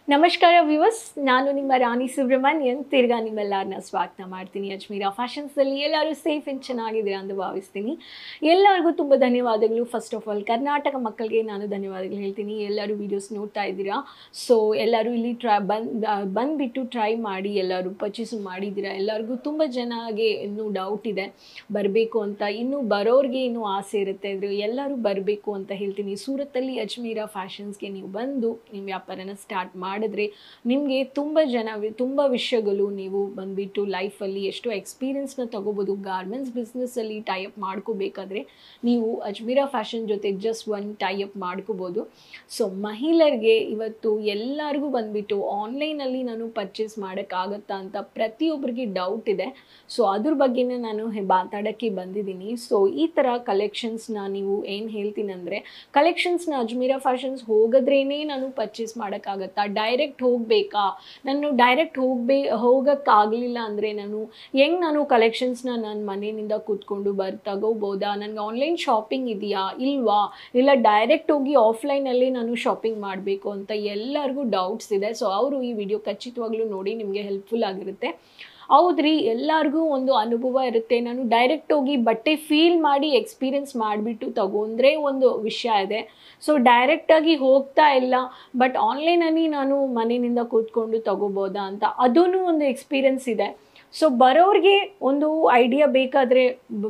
ನಮಸ್ಕಾರ ವಿವಸ್ ನಾನು ನಿಮ್ಮ ರಾಣಿ ಸುಬ್ರಹ್ಮಣ್ಯನ್ ತಿರ್ಗಾ ನಿಮ್ಮೆಲ್ಲರನ್ನ ಸ್ವಾಗತ ಮಾಡ್ತೀನಿ ಅಜ್ಮೀರಾ ಫ್ಯಾಷನ್ಸಲ್ಲಿ ಎಲ್ಲರೂ ಸೇಫ್ ಆ್ಯಂಡ್ ಚೆನ್ನಾಗಿದ್ದೀರಾ ಅಂತ ಭಾವಿಸ್ತೀನಿ ಎಲ್ಲರಿಗೂ ತುಂಬ ಧನ್ಯವಾದಗಳು ಫಸ್ಟ್ ಆಫ್ ಆಲ್ ಕರ್ನಾಟಕ ಮಕ್ಕಳಿಗೆ ನಾನು ಧನ್ಯವಾದಗಳು ಹೇಳ್ತೀನಿ ಎಲ್ಲರೂ ವೀಡಿಯೋಸ್ ನೋಡ್ತಾ ಇದ್ದೀರಾ ಸೊ ಎಲ್ಲರೂ ಇಲ್ಲಿ ಟ್ರೈ ಬಂದು ಬಂದುಬಿಟ್ಟು ಟ್ರೈ ಮಾಡಿ ಎಲ್ಲರೂ ಪರ್ಚೇಸು ಮಾಡಿದ್ದೀರಾ ಎಲ್ಲರಿಗೂ ತುಂಬ ಜನಗೆ ಇನ್ನೂ ಡೌಟ್ ಇದೆ ಬರಬೇಕು ಅಂತ ಇನ್ನೂ ಬರೋರಿಗೆ ಇನ್ನೂ ಆಸೆ ಇರುತ್ತೆ ಇದ್ರು ಎಲ್ಲರೂ ಬರಬೇಕು ಅಂತ ಹೇಳ್ತೀನಿ ಸೂರತ್ತಲ್ಲಿ ಅಜ್ಮೀರಾ ಫ್ಯಾಷನ್ಸ್ಗೆ ನೀವು ಬಂದು ನಿಮ್ಮ ವ್ಯಾಪಾರನ ಸ್ಟಾರ್ಟ್ ಮಾಡಿದ್ರೆ ನಿಮಗೆ ತುಂಬ ಜನ ತುಂಬ ವಿಷಯಗಳು ನೀವು ಬಂದುಬಿಟ್ಟು ಲೈಫಲ್ಲಿ ಎಷ್ಟೋ ಎಕ್ಸ್ಪೀರಿಯನ್ಸ್ನ ತಗೋಬೋದು ಗಾರ್ಮೆಂಟ್ಸ್ ಬಿಸ್ನೆಸ್ಸಲ್ಲಿ ಟೈಅಪ್ ಮಾಡ್ಕೋಬೇಕಾದ್ರೆ ನೀವು ಅಜ್ಮೀರಾ ಫ್ಯಾಷನ್ ಜೊತೆ ಜಸ್ಟ್ ಒನ್ ಟೈಅಪ್ ಮಾಡ್ಕೋಬೋದು ಸೊ ಮಹಿಳೆಯರಿಗೆ ಇವತ್ತು ಎಲ್ಲರಿಗೂ ಬಂದುಬಿಟ್ಟು ಆನ್ಲೈನಲ್ಲಿ ನಾನು ಪರ್ಚೇಸ್ ಮಾಡೋಕ್ಕಾಗತ್ತಾ ಅಂತ ಪ್ರತಿಯೊಬ್ಬರಿಗೆ ಡೌಟ್ ಇದೆ ಸೊ ಅದ್ರ ಬಗ್ಗೆನೇ ನಾನು ಹೆ- ಮಾತಾಡೋಕ್ಕೆ ಬಂದಿದ್ದೀನಿ ಸೊ ಈ ಥರ ಕಲೆಕ್ಷನ್ಸ್ನ ನೀವು ಏನು ಹೇಳ್ತೀನಿ ಅಂದರೆ ಕಲೆಕ್ಷನ್ಸ್ನ ಅಜ್ಮೀರಾ ಫ್ಯಾಷನ್ಸ್ ಹೋಗದ್ರೇ ನಾನು ಪರ್ಚೇಸ್ ಮಾಡೋಕ್ಕಾಗತ್ತಾ ಡೈರೆಕ್ಟ್ ಹೋಗಬೇಕಾ ನಾನು ಡೈರೆಕ್ಟ್ ಹೋಗ್ಬೇ ಹೋಗೋಕ್ಕಾಗಲಿಲ್ಲ ಅಂದರೆ ನಾನು ಹೆಂಗೆ ನಾನು ಕಲೆಕ್ಷನ್ಸ್ನ ನನ್ನ ಮನೆಯಿಂದ ಕೂತ್ಕೊಂಡು ಬರ್ ತಗೋಬೋದಾ ನನಗೆ ಆನ್ಲೈನ್ ಶಾಪಿಂಗ್ ಇದೆಯಾ ಇಲ್ವಾ ಇಲ್ಲ ಡೈರೆಕ್ಟ್ ಹೋಗಿ ಆಫ್ಲೈನಲ್ಲಿ ನಾನು ಶಾಪಿಂಗ್ ಮಾಡಬೇಕು ಅಂತ ಎಲ್ಲರಿಗೂ ಡೌಟ್ಸ್ ಇದೆ ಸೊ ಅವರು ಈ ವಿಡಿಯೋ ಖಚಿತವಾಗ್ಲೂ ನೋಡಿ ನಿಮಗೆ ಹೆಲ್ಪ್ಫುಲ್ ಆಗಿರುತ್ತೆ ಹೌದ್ರಿ ಎಲ್ಲರಿಗೂ ಒಂದು ಅನುಭವ ಇರುತ್ತೆ ನಾನು ಡೈರೆಕ್ಟ್ ಹೋಗಿ ಬಟ್ಟೆ ಫೀಲ್ ಮಾಡಿ ಎಕ್ಸ್ಪೀರಿಯನ್ಸ್ ಮಾಡಿಬಿಟ್ಟು ತಗೊಂಡ್ರೆ ಒಂದು ವಿಷಯ ಇದೆ ಸೊ ಡೈರೆಕ್ಟಾಗಿ ಹೋಗ್ತಾ ಇಲ್ಲ ಬಟ್ ಆನ್ಲೈನಲ್ಲಿ ನಾನು ಮನೆಯಿಂದ ಕೂತ್ಕೊಂಡು ತಗೋಬೋದಾ ಅಂತ ಅದೂ ಒಂದು ಎಕ್ಸ್ಪೀರಿಯನ್ಸ್ ಇದೆ ಸೊ ಬರೋರಿಗೆ ಒಂದು ಐಡಿಯಾ ಬೇಕಾದರೆ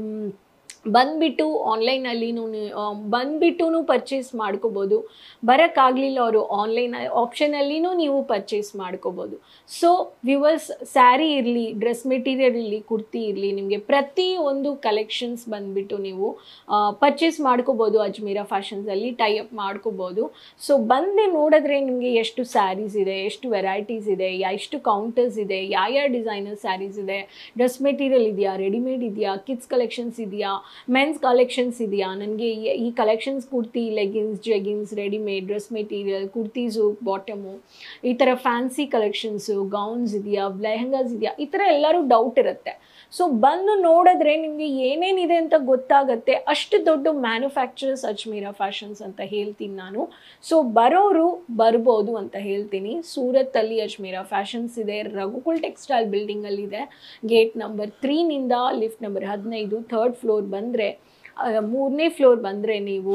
ಬಂದ್ಬಿಟ್ಟು ಆನ್ಲೈನಲ್ಲಿನೂ ಬಂದ್ಬಿಟ್ಟು ಪರ್ಚೇಸ್ ಮಾಡ್ಕೋಬೋದು ಬರೋಕ್ಕಾಗಲಿಲ್ಲ ಅವರು ಆನ್ಲೈನ್ ಆಪ್ಷನಲ್ಲಿನೂ ನೀವು ಪರ್ಚೇಸ್ ಮಾಡ್ಕೋಬೋದು ಸೊ ವ್ಯೂವರ್ಸ್ ಸ್ಯಾರಿ ಇರಲಿ ಡ್ರೆಸ್ ಮೆಟೀರಿಯಲ್ ಇರಲಿ ಕುರ್ತಿ ಇರಲಿ ನಿಮಗೆ ಪ್ರತಿ ಒಂದು ಕಲೆಕ್ಷನ್ಸ್ ಬಂದ್ಬಿಟ್ಟು ನೀವು ಪರ್ಚೇಸ್ ಮಾಡ್ಕೋಬೋದು ಅಜ್ಮೀರಾ ಫ್ಯಾಷನ್ಸಲ್ಲಿ ಟೈಅಪ್ ಮಾಡ್ಕೋಬೋದು ಸೊ ಬಂದು ನೋಡಿದ್ರೆ ನಿಮಗೆ ಎಷ್ಟು ಸ್ಯಾರೀಸ್ ಇದೆ ಎಷ್ಟು ವೆರೈಟೀಸ್ ಇದೆ ಎಷ್ಟು ಕೌಂಟರ್ಸ್ ಇದೆ ಯಾವ ಯಾವ ಡಿಸೈನರ್ ಸ್ಯಾರೀಸ್ ಇದೆ ಡ್ರೆಸ್ ಮೆಟೀರಿಯಲ್ ಇದೆಯಾ ರೆಡಿಮೇಡ್ ಇದೆಯಾ ಕಿಡ್ಸ್ ಕಲೆಕ್ಷನ್ಸ್ ಇದೆಯಾ ಮೆನ್ಸ್ ಕಲೆಕ್ಷನ್ಸ್ ಇದೆಯಾ ನನಗೆ ಈ collections kurti leggings jeggings readymade dress material kurtis bottom ಈ ಥರ ಫ್ಯಾನ್ಸಿ ಕಲೆಕ್ಷನ್ಸು ಗೌನ್ಸ್ ಇದೆಯಾ ಲೆಹಂಗಾಸ್ ಇದೆಯಾ ಈ ಥರ ಎಲ್ಲರೂ ಡೌಟ್ ಇರುತ್ತೆ ಸೊ ಬಂದು ನೋಡಿದ್ರೆ ನಿಮಗೆ ಏನೇನಿದೆ ಅಂತ ಗೊತ್ತಾಗತ್ತೆ ಅಷ್ಟು ದೊಡ್ಡ ಮ್ಯಾನುಫ್ಯಾಕ್ಚರರ್ಸ್ ಅಜ್ಮೀರಾ ಫ್ಯಾಷನ್ಸ್ ಅಂತ ಹೇಳ್ತೀನಿ ನಾನು ಸೊ ಬರೋರು ಬರ್ಬೋದು ಅಂತ ಹೇಳ್ತೀನಿ ಸೂರತ್ತಲ್ಲಿ ಅಜ್ಮೀರಾ ಫ್ಯಾಷನ್ಸ್ ಇದೆ ರಘುಕುಲ್ ಟೆಕ್ಸ್ಟೈಲ್ ಬಿಲ್ಡಿಂಗಲ್ಲಿದೆ ಗೇಟ್ ನಂಬರ್ ತ್ರೀನಿಂದ ಲಿಫ್ಟ್ ನಂಬರ್ ಹದಿನೈದು ಥರ್ಡ್ ಫ್ಲೋರ್ ಬಂದರೆ ಮೂರನೇ ಫ್ಲೋರ್ ಬಂದರೆ ನೀವು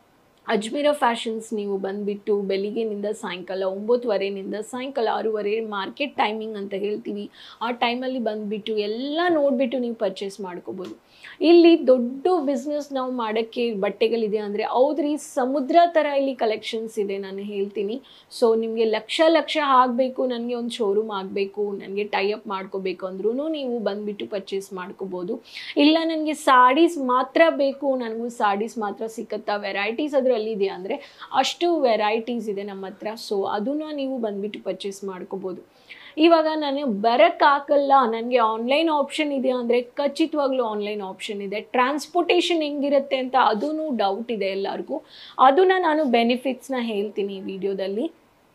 ಅಜ್ಮೀರಾ ಫ್ಯಾಷನ್ಸ್ ನೀವು ಬಂದುಬಿಟ್ಟು ಬೆಳಿಗ್ಗೆನಿಂದ ಸಾಯಂಕಾಲ ಒಂಬತ್ತುವರೆನಿಂದ ಸಾಯಂಕಾಲ ಆರೂವರೆ ಮಾರ್ಕೆಟ್ ಟೈಮಿಂಗ್ ಅಂತ ಹೇಳ್ತೀವಿ ಆ ಟೈಮಲ್ಲಿ ಬಂದುಬಿಟ್ಟು ಎಲ್ಲ ನೋಡಿಬಿಟ್ಟು ನೀವು ಪರ್ಚೇಸ್ ಮಾಡ್ಕೋಬೋದು ಇಲ್ಲಿ ದೊಡ್ಡ ಬಿಸ್ನೆಸ್ ನಾವು ಮಾಡೋಕ್ಕೆ ಬಟ್ಟೆಗಳಿದೆ ಅಂದರೆ ಹೌದ್ರಿ ಸಮುದ್ರ ಥರ ಇಲ್ಲಿ ಕಲೆಕ್ಷನ್ಸ್ ಇದೆ ನಾನು ಹೇಳ್ತೀನಿ ಸೊ ನಿಮಗೆ ಲಕ್ಷ ಲಕ್ಷ ಆಗಬೇಕು ನನಗೆ ಒಂದು ಶೋರೂಮ್ ಆಗಬೇಕು ನನಗೆ ಟೈಅಪ್ ಮಾಡ್ಕೋಬೇಕು ಅಂದ್ರೂ ನೀವು ಬಂದುಬಿಟ್ಟು ಪರ್ಚೇಸ್ ಮಾಡ್ಕೋಬೋದು ಇಲ್ಲ ನನಗೆ ಸಾಡೀಸ್ ಮಾತ್ರ ಬೇಕು ನನಗೂ ಸಾಡೀಸ್ ಮಾತ್ರ ಸಿಕ್ಕತ್ತಾ ವೆರೈಟೀಸ್ ಅದರಲ್ಲಿ ಇದೆ ಅಂದರೆ ಅಷ್ಟು ವೆರೈಟೀಸ್ ಇದೆ ನಮ್ಮ ಹತ್ರ ಸೊ ಅದನ್ನು ನೀವು ಬಂದುಬಿಟ್ಟು ಪರ್ಚೇಸ್ ಮಾಡ್ಕೋಬೋದು ಇವಾಗ ನಾನು ಬರೋಕ್ಕಾಗಲ್ಲ ನನಗೆ ಆನ್ಲೈನ್ ಆಪ್ಷನ್ ಇದೆ ಅಂದರೆ ಖಚಿತವಾಗ್ಲೂ ಆನ್ಲೈನ್ ಆಪ್ಷನ್ ಇದೆ ಟ್ರಾನ್ಸ್ಪೋರ್ಟೇಷನ್ ಹೆಂಗಿರುತ್ತೆ ಅಂತ ಅದೂ ಡೌಟ್ ಇದೆ ಎಲ್ಲರಿಗೂ ಅದನ್ನು ನಾನು ಬೆನಿಫಿಟ್ಸ್ನ ಹೇಳ್ತೀನಿ ಈ ವಿಡಿಯೋದಲ್ಲಿ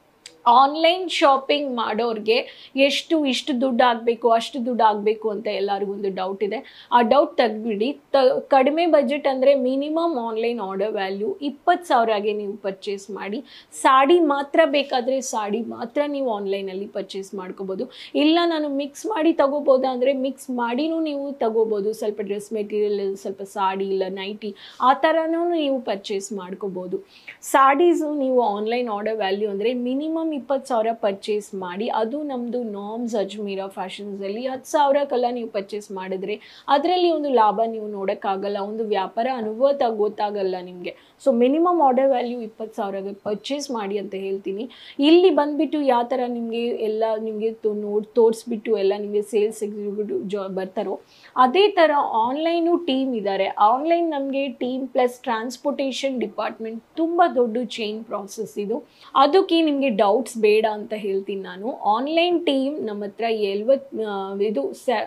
ಆನ್ಲೈನ್ ಶಾಪಿಂಗ್ ಮಾಡೋರಿಗೆ ಎಷ್ಟು ಇಷ್ಟು ದುಡ್ಡು ಆಗಬೇಕು ಅಷ್ಟು ದುಡ್ಡು ಆಗಬೇಕು ಅಂತ ಎಲ್ಲರಿಗೂ ಒಂದು ಡೌಟ್ ಇದೆ ಆ ಡೌಟ್ ತೆಗ್ಬಿಡಿ ತ ಕಡಿಮೆ ಬಜೆಟ್ ಅಂದರೆ ಮಿನಿಮಮ್ ಆನ್ಲೈನ್ ಆರ್ಡರ್ ವ್ಯಾಲ್ಯೂ ಇಪ್ಪತ್ತು ಸಾವಿರಗೆ ನೀವು ಪರ್ಚೇಸ್ ಮಾಡಿ ಸಾಡಿ ಮಾತ್ರ ಬೇಕಾದರೆ ಸಾಡಿ ಮಾತ್ರ ನೀವು ಆನ್ಲೈನಲ್ಲಿ ಪರ್ಚೇಸ್ ಮಾಡ್ಕೋಬೋದು ಇಲ್ಲ ನಾನು ಮಿಕ್ಸ್ ಮಾಡಿ ತಗೋಬೋದಾ ಅಂದರೆ ಮಿಕ್ಸ್ ಮಾಡಿನೂ ನೀವು ತಗೋಬೋದು ಸ್ವಲ್ಪ ಡ್ರೆಸ್ ಮೆಟೀರಿಯಲ್ ಸ್ವಲ್ಪ ಸಾಡಿ ಇಲ್ಲ ನೈಟಿ ಆ ಥರನೂ ನೀವು ಪರ್ಚೇಸ್ ಮಾಡ್ಕೋಬೋದು ಸಾಡೀಸು ನೀವು ಆನ್ಲೈನ್ ಆರ್ಡರ್ ವ್ಯಾಲ್ಯೂ ಅಂದರೆ ಮಿನಿಮಮ್ ಇಪ್ಪತ್ತು ಸಾವಿರ ಪರ್ಚೇಸ್ ಮಾಡಿ ಅದು ನಮ್ಮದು ನಾಮ್ಸ್ ಅಜ್ಮೀರಾ ಫ್ಯಾಷನ್ಸಲ್ಲಿ ಹತ್ತು ಸಾವಿರಕ್ಕೆಲ್ಲ ನೀವು ಪರ್ಚೇಸ್ ಮಾಡಿದ್ರೆ ಅದರಲ್ಲಿ ಒಂದು ಲಾಭ ನೀವು ನೋಡೋಕ್ಕಾಗಲ್ಲ ಒಂದು ವ್ಯಾಪಾರ ಅನುಭವ ತ ಗೊತ್ತಾಗಲ್ಲ ನಿಮಗೆ ಸೊ ಮಿನಿಮಮ್ ಆರ್ಡರ್ ವ್ಯಾಲ್ಯೂ ಇಪ್ಪತ್ತು ಸಾವಿರಗೆ ಪರ್ಚೇಸ್ ಮಾಡಿ ಅಂತ ಹೇಳ್ತೀನಿ ಇಲ್ಲಿ ಬಂದುಬಿಟ್ಟು ಯಾವ ಥರ ನಿಮಗೆ ಎಲ್ಲ ನಿಮಗೆ ತೋ ನೋಡಿ ತೋರಿಸ್ಬಿಟ್ಟು ಎಲ್ಲ ನಿಮಗೆ ಸೇಲ್ಸ್ ಎಕ್ಸಿಕ್ಯೂಟಿವ್ ಜಾ ಬರ್ತಾರೋ ಅದೇ ಥರ ಆನ್ಲೈನು ಟೀಮ್ ಇದ್ದಾರೆ ಆನ್ಲೈನ್ ನಮಗೆ ಟೀಮ್ ಪ್ಲಸ್ ಟ್ರಾನ್ಸ್ಪೋರ್ಟೇಷನ್ ಡಿಪಾರ್ಟ್ಮೆಂಟ್ ತುಂಬ ದೊಡ್ಡ ಚೈನ್ ಪ್ರಾಸೆಸ್ ಇದು ಅದಕ್ಕೆ ನಿಮಗೆ ಡೌಟ್ಸ್ ಬೇಡ ಅಂತ ಹೇಳ್ತೀನಿ ನಾನು ಆನ್ಲೈನ್ ಟೀಮ್ ನಮ್ಮ ಹತ್ರ ಎಲ್ವತ್ ಇದು ಸ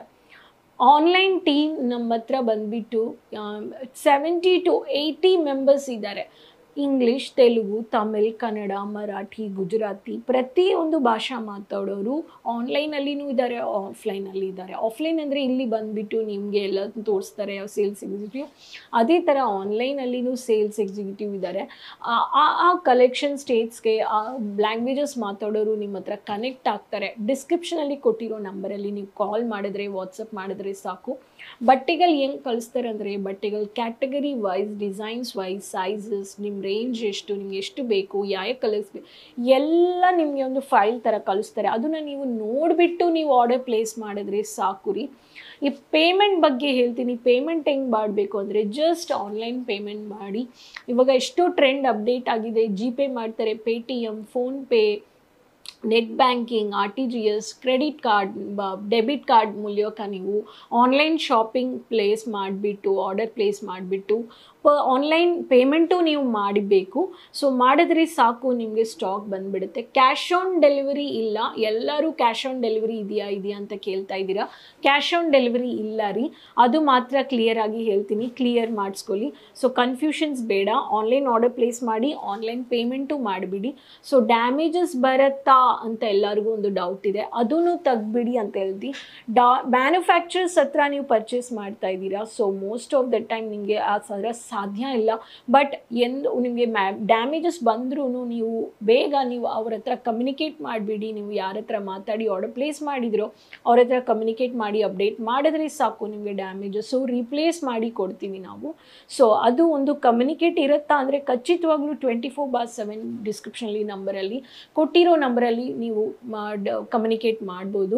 ಆನ್ಲೈನ್ ಟೀಮ್ ನಮ್ಮ ಹತ್ರ ಬಂದುಬಿಟ್ಟು ಸೆವೆಂಟಿ ಟು ಏಯ್ಟಿ ಮೆಂಬರ್ಸ್ ಇದ್ದಾರೆ ಇಂಗ್ಲಿಷ್ ತೆಲುಗು ತಮಿಳ್ ಕನ್ನಡ ಮರಾಠಿ ಗುಜರಾತಿ ಪ್ರತಿಯೊಂದು ಭಾಷಾ ಮಾತಾಡೋರು ಆನ್ಲೈನಲ್ಲಿನೂ ಇದ್ದಾರೆ ಆಫ್ಲೈನಲ್ಲಿ ಇದ್ದಾರೆ ಆಫ್ಲೈನ್ ಅಂದರೆ ಇಲ್ಲಿ ಬಂದುಬಿಟ್ಟು ನಿಮಗೆ ಎಲ್ಲ ತೋರಿಸ್ತಾರೆ ಸೇಲ್ಸ್ ಎಕ್ಸಿಕ್ಯೂಟಿವ್ ಅದೇ ಥರ ಆನ್ಲೈನಲ್ಲಿನೂ ಸೇಲ್ಸ್ ಎಕ್ಸಿಕ್ಯೂಟಿವ್ ಇದ್ದಾರೆ ಆ- ಆ ಆ ಕಲೆಕ್ಷನ್ ಸ್ಟೇಟ್ಸ್ಗೆ ಆ ಲ್ಯಾಂಗ್ವೇಜಸ್ ಮಾತಾಡೋರು ನಿಮ್ಮ ಹತ್ರ ಕನೆಕ್ಟ್ ಆಗ್ತಾರೆ ಡಿಸ್ಕ್ರಿಪ್ಷನಲ್ಲಿ ಕೊಟ್ಟಿರೋ ನಂಬರಲ್ಲಿ ನೀವು ಕಾಲ್ ಮಾಡಿದ್ರೆ ವಾಟ್ಸಪ್ ಮಾಡಿದ್ರೆ ಸಾಕು ಬಟ್ಟೆಗಳು ಹೆಂಗೆ ಕಳಿಸ್ತಾರೆ ಅಂದರೆ ಬಟ್ಟೆಗಳು category wise designs wise sizes ನಿಮ್ಮ ರೇಂಜ್ ಎಷ್ಟು ನಿಮ್ಗೆ ಎಷ್ಟು ಬೇಕು ಯಾವ ಕಲರ್ಸ್ ಬೇಕು ಎಲ್ಲ ನಿಮಗೆ ಒಂದು ಫೈಲ್ ಥರ ಕಳಿಸ್ತಾರೆ ಅದನ್ನು ನೀವು ನೋಡಿಬಿಟ್ಟು ನೀವು ಆರ್ಡರ್ ಪ್ಲೇಸ್ ಮಾಡಿದ್ರೆ ಸಾಕು ರೀ ಈ ಪೇಮೆಂಟ್ ಬಗ್ಗೆ ಹೇಳ್ತೀನಿ ಪೇಮೆಂಟ್ ಹೆಂಗೆ ಮಾಡಬೇಕು ಅಂದರೆ ಜಸ್ಟ್ ಆನ್ಲೈನ್ ಪೇಮೆಂಟ್ ಮಾಡಿ ಇವಾಗ ಎಷ್ಟೋ ಟ್ರೆಂಡ್ ಅಪ್ಡೇಟ್ ಆಗಿದೆ ಜಿ ಪೇ ಮಾಡ್ತಾರೆ Paytm PhonePe net banking R T G S credit card debit card ಮೂಲಕ ನೀವು ಆನ್ಲೈನ್ ಶಾಪಿಂಗ್ ಪ್ಲೇಸ್ ಮಾಡಿಬಿಟ್ಟು ಆರ್ಡರ್ ಪ್ಲೇಸ್ ಮಾಡಿಬಿಟ್ಟು ಪ ಆನ್ಲೈನ್ ಪೇಮೆಂಟು ನೀವು ಮಾಡಬೇಕು ಸೊ ಮಾಡಿದ್ರೆ ಸಾಕು ನಿಮಗೆ ಸ್ಟಾಕ್ ಬಂದುಬಿಡುತ್ತೆ ಕ್ಯಾಶ್ ಆನ್ ಡೆಲಿವರಿ ಇಲ್ಲ ಎಲ್ಲರೂ ಕ್ಯಾಶ್ ಆನ್ ಡೆಲಿವರಿ ಇದೆಯಾ ಇದೆಯಾ ಅಂತ ಕೇಳ್ತಾ ಇದ್ದೀರಾ ಕ್ಯಾಶ್ ಆನ್ ಡೆಲಿವರಿ ಇಲ್ಲ ರೀ ಅದು ಮಾತ್ರ ಕ್ಲಿಯರ್ ಆಗಿ ಹೇಳ್ತೀನಿ ಕ್ಲಿಯರ್ ಮಾಡಿಸ್ಕೊಳ್ಳಿ ಸೊ ಕನ್ಫ್ಯೂಷನ್ಸ್ ಬೇಡ ಆನ್ಲೈನ್ ಆರ್ಡರ್ ಪ್ಲೇಸ್ ಮಾಡಿ ಆನ್ಲೈನ್ ಪೇಮೆಂಟು ಮಾಡಿಬಿಡಿ ಸೊ ಡ್ಯಾಮೇಜಸ್ ಬರುತ್ತಾ ಅಂತ ಎಲ್ಲರಿಗೂ ಒಂದು ಡೌಟ್ ಇದೆ ಅದನ್ನು ತೆಗ್ಬಿಡಿ ಅಂತ ಹೇಳ್ತಿ ಡಾ ಮ್ಯಾನುಫ್ಯಾಕ್ಚರ್ಸ್ ಹತ್ರ ನೀವು ಪರ್ಚೇಸ್ ಮಾಡ್ತಾ ಇದ್ದೀರಾ so most of the time ನಿಮಗೆ ಆ ಥರ ಸಾಧ್ಯ ಇಲ್ಲ ಬಟ್ ಎಂದು ನಿಮಗೆ ಮ್ಯಾ ಡ್ಯಾಮೇಜಸ್ ಬಂದ್ರೂ ನೀವು ಬೇಗ ನೀವು ಅವ್ರ ಹತ್ರ ಕಮ್ಯುನಿಕೇಟ್ ಮಾಡಿಬಿಡಿ ನೀವು ಯಾರ ಹತ್ರ ಮಾತಾಡಿ ಆರ್ಡರ್ ಪ್ಲೇಸ್ ಮಾಡಿದ್ರೋ ಅವ್ರ ಹತ್ರ ಕಮ್ಯುನಿಕೇಟ್ ಮಾಡಿ ಅಪ್ಡೇಟ್ ಮಾಡಿದ್ರೆ ಸಾಕು ನಿಮಗೆ ಡ್ಯಾಮೇಜಸ್ಸು ರೀಪ್ಲೇಸ್ ಮಾಡಿ ಕೊಡ್ತೀವಿ ನಾವು ಸೊ ಅದು ಒಂದು ಕಮ್ಯುನಿಕೇಟ್ ಇರುತ್ತಾ ಅಂದರೆ ಖಚಿತವಾಗ್ಲೂ ಟ್ವೆಂಟಿ ಫೋರ್ ಬಾರ್ ಸೆವೆನ್ ಡಿಸ್ಕ್ರಿಪ್ಷನಲ್ಲಿ ನಂಬರಲ್ಲಿ ಕೊಟ್ಟಿರೋ ನಂಬರಲ್ಲಿ ನೀವು ಮಾಡ್ ಕಮ್ಯುನಿಕೇಟ್ ಮಾಡ್ಬೋದು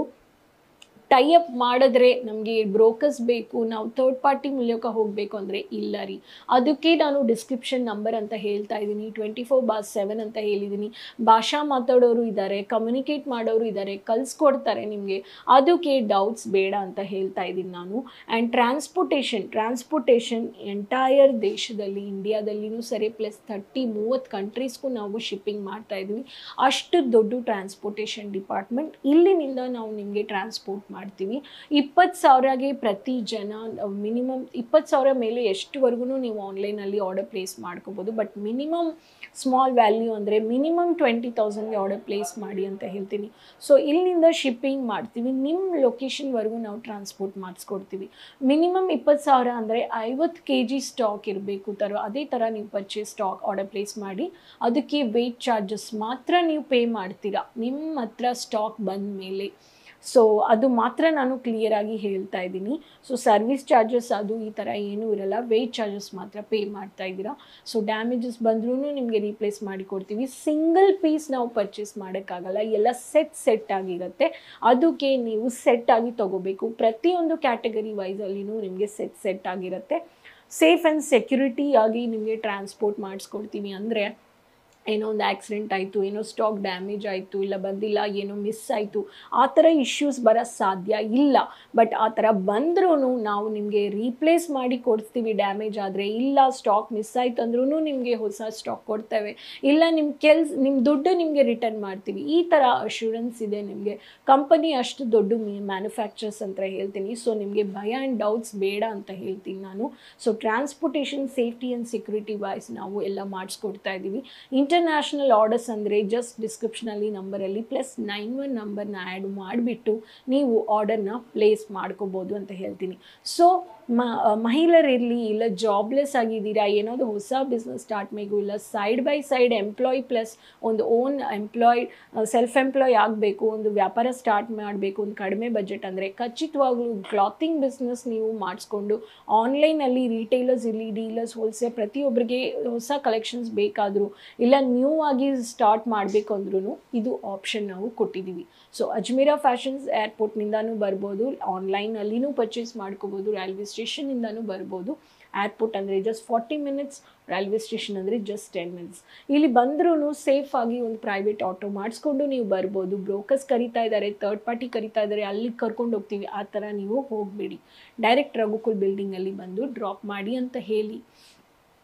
ಟೈ ಅಪ್ ಮಾಡಿದ್ರೆ ನಮಗೆ ಬ್ರೋಕರ್ಸ್ ಬೇಕು ನಾವು ಥರ್ಡ್ ಪಾರ್ಟಿ ಮೂಲಕ ಹೋಗಬೇಕು ಅಂದರೆ ಇಲ್ಲ ರೀ ಅದಕ್ಕೆ ನಾನು ಡಿಸ್ಕ್ರಿಪ್ಷನ್ ನಂಬರ್ ಅಂತ ಹೇಳ್ತಾ ಇದ್ದೀನಿ ಟ್ವೆಂಟಿ ಫೋರ್ ಬಾರ್ ಸೆವೆನ್ ಅಂತ ಹೇಳಿದ್ದೀನಿ ಭಾಷಾ ಮಾತಾಡೋರು ಇದ್ದಾರೆ ಕಮ್ಯುನಿಕೇಟ್ ಮಾಡೋರು ಇದ್ದಾರೆ ಕಲಿಸ್ಕೊಡ್ತಾರೆ ನಿಮಗೆ ಅದಕ್ಕೆ ಡೌಟ್ಸ್ ಬೇಡ ಅಂತ ಹೇಳ್ತಾ ಇದ್ದೀನಿ ನಾನು ಆ್ಯಂಡ್ ಟ್ರಾನ್ಸ್ಪೋರ್ಟೇಷನ್ ಟ್ರಾನ್ಸ್ಪೋರ್ಟೇಷನ್ ಎಂಟೈರ್ ದೇಶದಲ್ಲಿ ಇಂಡಿಯಾದಲ್ಲಿನೂ ಸರಿ ಪ್ಲಸ್ ಥರ್ಟಿ ಮೂವತ್ತು ಕಂಟ್ರೀಸ್ಗೂ ನಾವು ಶಿಪ್ಪಿಂಗ್ ಮಾಡ್ತಾ ಇದ್ವಿ ಅಷ್ಟು ದೊಡ್ಡ ಟ್ರಾನ್ಸ್ಪೋರ್ಟೇಷನ್ ಡಿಪಾರ್ಟ್ಮೆಂಟ್ ಇಲ್ಲಿನಿಂದ ನಾವು ನಿಮಗೆ ಟ್ರಾನ್ಸ್ಪೋರ್ಟ್ ಮಾಡ್ತೀವಿ ಇಪ್ಪತ್ತು ಸಾವಿರಗೆ ಪ್ರತಿ ಜನ ಮಿನಿಮಮ್ ಇಪ್ಪತ್ತು ಸಾವಿರ ಮೇಲೆ ಎಷ್ಟುವರೆಗೂ ನೀವು ಆನ್ಲೈನಲ್ಲಿ ಆರ್ಡರ್ ಪ್ಲೇಸ್ ಮಾಡ್ಕೋಬೋದು ಬಟ್ ಮಿನಿಮಮ್ ಸ್ಮಾಲ್ ವ್ಯಾಲ್ಯೂ ಅಂದರೆ ಮಿನಿಮಮ್ ಟ್ವೆಂಟಿ ತೌಸಂಡ್ಗೆ ಆರ್ಡರ್ ಪ್ಲೇಸ್ ಮಾಡಿ ಅಂತ ಹೇಳ್ತೀನಿ ಸೊ ಇಲ್ಲಿಂದ ಶಿಪ್ಪಿಂಗ್ ಮಾಡ್ತೀವಿ ನಿಮ್ಮ ಲೊಕೇಶನ್ವರೆಗೂ ನಾವು ಟ್ರಾನ್ಸ್ಪೋರ್ಟ್ ಮಾಡಿಸ್ಕೊಡ್ತೀವಿ ಮಿನಿಮಮ್ ಇಪ್ಪತ್ತು ಸಾವಿರ ಅಂದರೆ ಐವತ್ತು ಕೆ ಜಿ ಸ್ಟಾಕ್ ಇರಬೇಕು ಥರ ಅದೇ ಥರ ನೀವು ಪರ್ಚೇಸ್ ಸ್ಟಾಕ್ ಆರ್ಡರ್ ಪ್ಲೇಸ್ ಮಾಡಿ ಅದಕ್ಕೆ ವೆಯ್ಟ್ ಚಾರ್ಜಸ್ ಮಾತ್ರ ನೀವು ಪೇ ಮಾಡ್ತೀರಾ ನಿಮ್ಮ ಹತ್ರ ಸ್ಟಾಕ್ ಬಂದ ಮೇಲೆ ಸೊ ಅದು ಮಾತ್ರ ನಾನು ಕ್ಲಿಯರಾಗಿ ಹೇಳ್ತಾ ಇದ್ದೀನಿ ಸೊ ಸರ್ವಿಸ್ ಚಾರ್ಜಸ್ ಅದು ಈ ಥರ ಏನೂ ಇರಲ್ಲ ವೆಯ್ಟ್ ಚಾರ್ಜಸ್ ಮಾತ್ರ ಪೇ ಮಾಡ್ತಾ ಇದ್ದೀರಾ ಸೊ ಡ್ಯಾಮೇಜಸ್ ಬಂದ್ರೂ ನಿಮಗೆ ರೀಪ್ಲೇಸ್ ಮಾಡಿ ಕೊಡ್ತೀವಿ ಸಿಂಗಲ್ ಪೀಸ್ ನಾವು ಪರ್ಚೇಸ್ ಮಾಡೋಕ್ಕಾಗಲ್ಲ ಎಲ್ಲ ಸೆಟ್ ಸೆಟ್ ಆಗಿರುತ್ತೆ ಅದಕ್ಕೆ ನೀವು ಸೆಟ್ ಆಗಿ ತೊಗೋಬೇಕು ಪ್ರತಿಯೊಂದು ಕ್ಯಾಟಗರಿ ವೈಸಲ್ಲಿನೂ ನಿಮಗೆ ಸೆಟ್ ಸೆಟ್ ಆಗಿರುತ್ತೆ ಸೇಫ್ ಆ್ಯಂಡ್ ಸೆಕ್ಯೂರಿಟಿ ಆಗಿ ನಿಮಗೆ ಟ್ರಾನ್ಸ್ಪೋರ್ಟ್ ಮಾಡಿಸ್ಕೊಡ್ತೀವಿ ಅಂದರೆ ಏನೋ ಒಂದು ಆಕ್ಸಿಡೆಂಟ್ ಆಯಿತು ಏನೋ ಸ್ಟಾಕ್ ಡ್ಯಾಮೇಜ್ ಆಯಿತು ಇಲ್ಲ ಬಂದಿಲ್ಲ ಏನೋ ಮಿಸ್ ಆಯಿತು ಆ ಥರ ಇಶ್ಯೂಸ್ ಬರೋ ಸಾಧ್ಯ ಇಲ್ಲ ಬಟ್ ಆ ಥರ ಬಂದ್ರೂ ನಾವು ನಿಮಗೆ ರೀಪ್ಲೇಸ್ ಮಾಡಿ ಕೊಡ್ತೀವಿ ಡ್ಯಾಮೇಜ್ ಆದರೆ ಇಲ್ಲ ಸ್ಟಾಕ್ ಮಿಸ್ ಆಯ್ತು ಅಂದ್ರೂ ನಿಮಗೆ ಹೊಸ ಸ್ಟಾಕ್ ಕೊಡ್ತೇವೆ ಇಲ್ಲ ನಿಮ್ಮ ಕೆಲ್ಸ ನಿಮ್ಮ ದುಡ್ಡು ನಿಮಗೆ ರಿಟರ್ನ್ ಮಾಡ್ತೀವಿ ಈ ಥರ ಅಶ್ಯೂರೆನ್ಸ್ ಇದೆ ನಿಮಗೆ ಕಂಪನಿ ಅಷ್ಟು ದೊಡ್ಡ ಮ್ಯಾನುಫ್ಯಾಕ್ಚರ್ಸ್ ಅಂತ ಹೇಳ್ತೀನಿ ಸೊ ನಿಮಗೆ ಭಯ ಆ್ಯಂಡ್ ಡೌಟ್ಸ್ ಬೇಡ ಅಂತ ಹೇಳ್ತೀನಿ ನಾನು so transportation safety and security wise ನಾವು ಎಲ್ಲ ಮಾಡಿಸ್ಕೊಡ್ತಾ ಇದ್ದೀವಿ ಇಂಟರ್ನ್ಯಾಷನಲ್ ಆರ್ಡರ್ಸ್ ಅಂದರೆ ಜಸ್ಟ್ ಡಿಸ್ಕ್ರಿಪ್ಷನಲ್ಲಿ ನಂಬರಲ್ಲಿ ಪ್ಲಸ್ ನೈನ್ ಒನ್ ನಂಬರ್ನ ಆ್ಯಡ್ ಮಾಡಿಬಿಟ್ಟು ನೀವು ಆರ್ಡರ್ನ ಪ್ಲೇಸ್ ಮಾಡ್ಕೋಬೋದು ಅಂತ ಹೇಳ್ತೀನಿ ಸೊ ಮ ಮಹಿಳೆಯರಿರಲಿ ಇಲ್ಲ ಜಾಬ್ಲೆಸ್ ಆಗಿದ್ದೀರಾ ಏನಾದರೂ ಹೊಸ ಬಿಸ್ನೆಸ್ ಸ್ಟಾರ್ಟ್ ಮಾಡಬೇಕು ಇಲ್ಲ side by side employ plus ಒಂದು ಓನ್ ಎಂಪ್ಲಾಯ್ ಸೆಲ್ಫ್ ಎಂಪ್ಲಾಯ್ ಆಗಬೇಕು ಒಂದು ವ್ಯಾಪಾರ ಸ್ಟಾರ್ಟ್ ಮಾಡಬೇಕು ಒಂದು ಕಡಿಮೆ ಬಜೆಟ್ ಅಂದರೆ ಖಚಿತವಾಗ್ಲೂ ಕ್ಲಾತಿಂಗ್ ಬಿಸ್ನೆಸ್ ನೀವು ಮಾಡಿಸ್ಕೊಂಡು ಆನ್ಲೈನಲ್ಲಿ ರಿಟೇಲರ್ಸ್ ಇರಲಿ ಡೀಲರ್ಸ್ ಹೋಲ್ಸೇಲ್ ಪ್ರತಿಯೊಬ್ಬರಿಗೆ ಹೊಸ ಕಲೆಕ್ಷನ್ಸ್ ಬೇಕಾದರೂ ಇಲ್ಲ ನ್ಯೂ ಆಗಿ ಸ್ಟಾರ್ಟ್ ಮಾಡಬೇಕು ಅಂದ್ರೂ ಇದು ಆಪ್ಷನ್ ನಾವು ಕೊಟ್ಟಿದ್ದೀವಿ ಸೊ ಅಜ್ಮೀರಾ ಫ್ಯಾಷನ್ಸ್ ಏರ್ಪೋರ್ಟ್ನಿಂದನೂ ಬರ್ಬೋದು ಆನ್ಲೈನಲ್ಲಿನೂ ಪರ್ಚೇಸ್ ಮಾಡ್ಕೋಬೋದು ರೈಲ್ವೆ ಸ್ಟೇಷನಿಂದನೂ ಬರ್ಬೋದು ಏರ್ಪೋರ್ಟ್ ಅಂದರೆ just forty minutes railway station ಅಂದರೆ ಜಸ್ಟ್ ಟೆನ್ ಮಿನಿಟ್ಸ್ ಇಲ್ಲಿ ಬಂದ್ರೂ ಸೇಫ್ ಆಗಿ ಒಂದು ಪ್ರೈವೇಟ್ ಆಟೋ ಮಾಡಿಸ್ಕೊಂಡು ನೀವು ಬರ್ಬೋದು ಬ್ರೋಕರ್ಸ್ ಕರಿತಾ ಇದ್ದಾರೆ ತರ್ಡ್ ಪಾರ್ಟಿ ಕರಿತಾ ಇದ್ದಾರೆ ಅಲ್ಲಿಗೆ ಕರ್ಕೊಂಡು ಹೋಗ್ತೀವಿ ಆ ಥರ ನೀವು ಹೋಗಬೇಡಿ ಡೈರೆಕ್ಟ್ ರಘುಕುಲ್ ಬಿಲ್ಡಿಂಗಲ್ಲಿ ಬಂದು ಡ್ರಾಪ್ ಮಾಡಿ ಅಂತ ಹೇಳಿ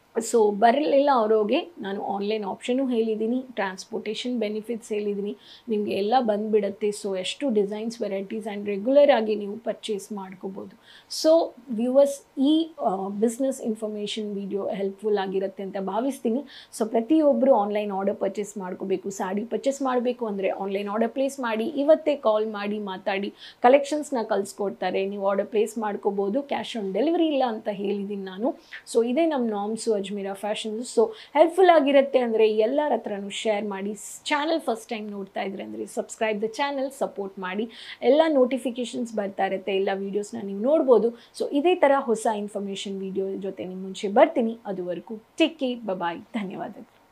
ಸೊ ಬರಲಿಲ್ಲ ಅವರೋಗೆ ನಾನು ಆನ್ಲೈನ್ ಆಪ್ಷನು ಹೇಳಿದ್ದೀನಿ ಟ್ರಾನ್ಸ್ಪೋರ್ಟೇಷನ್ ಬೆನಿಫಿಟ್ಸ್ ಹೇಳಿದ್ದೀನಿ ನಿಮಗೆ ಎಲ್ಲ ಬಂದುಬಿಡುತ್ತೆ ಸೊ ಎಷ್ಟು ಡಿಸೈನ್ಸ್ ವೆರೈಟೀಸ್ ಆ್ಯಂಡ್ ರೆಗ್ಯುಲರ್ ಆಗಿ ನೀವು ಪರ್ಚೇಸ್ ಮಾಡ್ಕೋಬೋದು ಸೊ ವ್ಯೂವರ್ಸ್ ಈ ಬಿಸ್ನೆಸ್ ಇನ್ಫಾರ್ಮೇಷನ್ ವಿಡಿಯೋ ಹೆಲ್ಪ್ಫುಲ್ ಆಗಿರುತ್ತೆ ಅಂತ ಭಾವಿಸ್ತೀನಿ ಸೊ ಪ್ರತಿಯೊಬ್ಬರು ಆನ್ಲೈನ್ ಆರ್ಡರ್ ಪರ್ಚೇಸ್ ಮಾಡ್ಕೋಬೇಕು ಸಾಡಿ ಪರ್ಚೇಸ್ ಮಾಡಬೇಕು ಅಂದರೆ ಆನ್ಲೈನ್ ಆರ್ಡರ್ ಪ್ಲೇಸ್ ಮಾಡಿ ಇವತ್ತೇ ಕಾಲ್ ಮಾಡಿ ಮಾತಾಡಿ ಕಲೆಕ್ಷನ್ಸ್ನ ಕಳಿಸ್ಕೊಡ್ತಾರೆ ನೀವು ಆರ್ಡರ್ ಪ್ಲೇಸ್ ಮಾಡ್ಕೋಬೋದು ಕ್ಯಾಶ್ ಆನ್ ಡೆಲಿವರಿ ಇಲ್ಲ ಅಂತ ಹೇಳಿದ್ದೀನಿ ನಾನು ಸೊ ಇದೇ ನಮ್ಮ ನಾಮ್ಸು ಅಜ್ಮೀರಾ ಫ್ಯಾಷನ್ಸ್ ಸೊ ಹೆಲ್ಪ್ಫುಲ್ ಆಗಿರುತ್ತೆ ಅಂದರೆ ಎಲ್ಲರ ಹತ್ರನೂ ಶೇರ್ ಮಾಡಿ ಚಾನಲ್ ಫಸ್ಟ್ ಟೈಮ್ ನೋಡ್ತಾ ಇದ್ರೆ ಅಂದರೆ ಸಬ್ಸ್ಕ್ರೈಬ್ ದ ಚಾನಲ್ ಸಪೋರ್ಟ್ ಮಾಡಿ ಎಲ್ಲ ನೋಟಿಫಿಕೇಷನ್ಸ್ ಬರ್ತಾ ಇರುತ್ತೆ ಎಲ್ಲ ವೀಡಿಯೋಸ್ನ ನೀವು ನೋಡ್ಬೋದು ಸೊ ಇದೇ ಥರ ಹೊಸ ಇನ್ಫಾರ್ಮೇಷನ್ ವೀಡಿಯೋ ಜೊತೆ ನಿಮ್ಮ ಮುಂಚೆ ಬರ್ತೀನಿ ಅದುವರೆಗೂ ಟೇಕ್ ಕೇರ್ ಬಾಯ್ ಧನ್ಯವಾದಗಳು